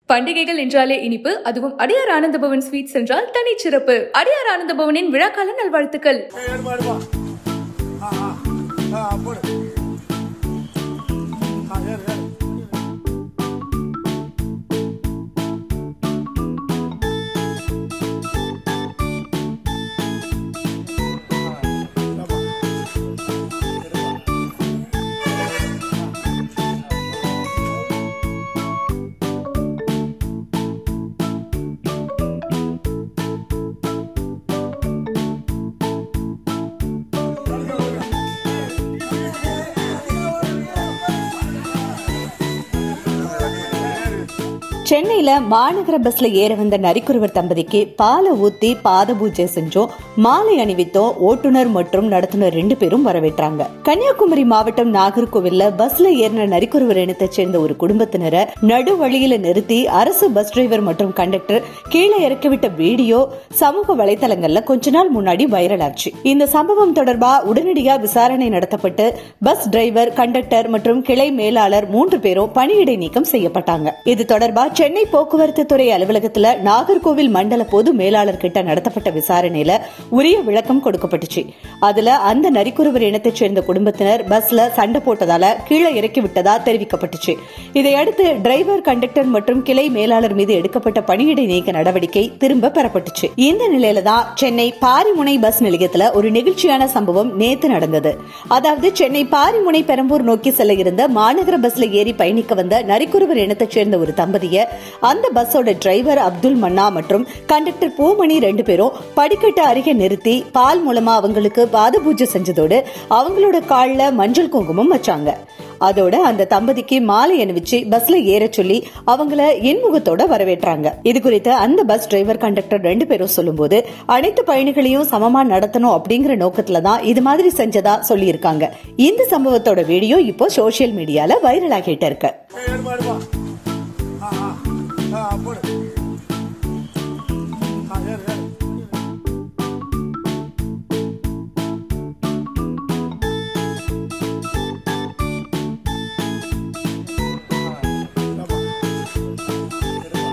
பண்டிகைகள் என்றாலே இனிப்பு அதுவும் அடியார் ஆனந்த பவன் ஸ்வீட்ஸ் என்றால் தனிச்சிறப்பு அடியார் ஆனந்த பவனின் விழாக்கால நல்வாழ்த்துக்கள் ஏய், எடுப்பா எடுப்பா ஆ ஆ ஆ போடு ஆ ஏறு ஏறு இந்தாப்பா. எடுப்பா. சென்னையில மாநகர பஸ்ல ஏற வந்த நரிக்குருவர் தம்பதிக்கு பாலை ஊத்தி பாத பூஜை செஞ்சோம் மாலை அணிவித்தோம் ஓட்டுநர் மற்றும் நடத்துனர் ரெண்டு பேரும் வரவேற்றாங்க கன்னியாகுமரி மாவட்டம் நாகர்கோவில்ல பஸ்ல ஏறின நரிக்குருவர் இனத்தை சேர்ந்த ஒரு குடும்பத்தினரை நடு வழியில நிறுத்தி அரசு பஸ் டிரைவர் மற்றும் கண்டக்டர் கீழே இறக்கிவிட்ட வீடியோ சமூக வலைதளங்கள்ல கொஞ்ச நாள் முன்னாடி வைரல் ஆச்சு இந்த சம்பவம் தொடர்பா உடனடியா விசாரணை நடத்தப்பட்டு பஸ் டிரைவர் கண்டக்டர் மற்றும் கிளை மேலாளர் மூன்று பேரும் பணியிடை நீக்கம் செய்யப்பட்டாங்க இது தொடர்பா சென்னை போக்குவரத்து துறை அலுவலகத்துல நாகர்கோவில் மண்டல பொது மேலாளர் கிட்ட நடத்தப்பட்ட விசாரணையில உரிய விளக்கம் கொடுக்கப்பட்டுச்சு அதுல அந்த நரிக்குறவர் இனத்தைச் சேர்ந்த குடும்பத்தினர் பஸ்ல சண்டை போட்டதால கீழே இறக்கி விட்டதா தெரிவிக்கப்பட்டுச்சு இதையடுத்து டிரைவர் கண்டக்டர் மற்றும் கிளை மேலாளர் மீது எடுக்கப்பட்ட பணியிடை நீக்க நடவடிக்கை திரும்ப பெறப்பட்டுச்சு இந்த நிலையில தான் சென்னை பாரிமுனை பஸ் நிலையத்துல ஒரு நெகிழ்ச்சியான சம்பவம் நேத்து நடந்தது அதாவது சென்னை பாரிமுனை பெரம்பூர் நோக்கி செல்ல இருந்த மாநகர பஸ்ல ஏறி பயணிக்க வந்த நரிக்குறவர் இனத்தைச் சேர்ந்த ஒரு தம்பதிய அந்த பஸ்ஸோட டிரைவர் அப்துல் மன்னா மற்றும் கண்டக்டர் பூமணி ரெண்டு பேரும் படிக்கட்டு அருகே நிறுத்தி பால் மூலமா அவங்களுக்கு பாத பூஜை செஞ்சதோடு அவங்களோட கால்ல மஞ்சள் குங்குமம் வச்சாங்க அதோட அந்த தம்பதிக்கு மாலை அணிவிச்சு பஸ்ல ஏற சொல்லி அவங்கள இன்முகத்தோட வரவேற்றாங்க இது குறித்து அந்த பஸ் டிரைவர் கண்டக்டர் ரெண்டு பேரும் சொல்லும்போது அனைத்து பயணிகளையும் சமமா நடத்தணும் அப்படிங்கிற நோக்கத்துல தான் இது மாதிரி செஞ்சதா சொல்லியிருக்காங்க இந்த சம்பவத்தோட வீடியோ இப்போ சோசியல் மீடியால வைரல் ஆகிட்டு இருக்கு ஏய், எடுப்பா எடுப்பா ஆ ஆ ஆ போடு ஆ ஏறு ஏறு இந்தாப்பா. எடுப்பா.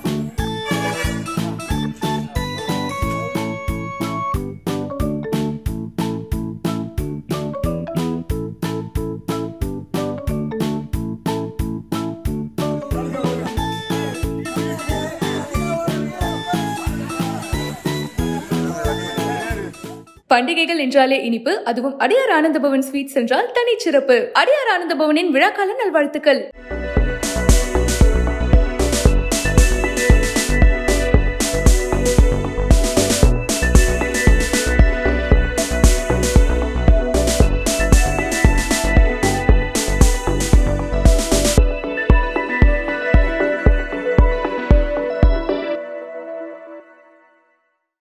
பண்டிகைகள் என்றாலே இனிப்பு அதுவும் அடியார் ஆனந்த பவன் ஸ்வீட்ஸ் என்றால் தனிச்சிறப்பு அடியார் ஆனந்த பவனின் விழாக்கால நல்வாழ்த்துக்கள்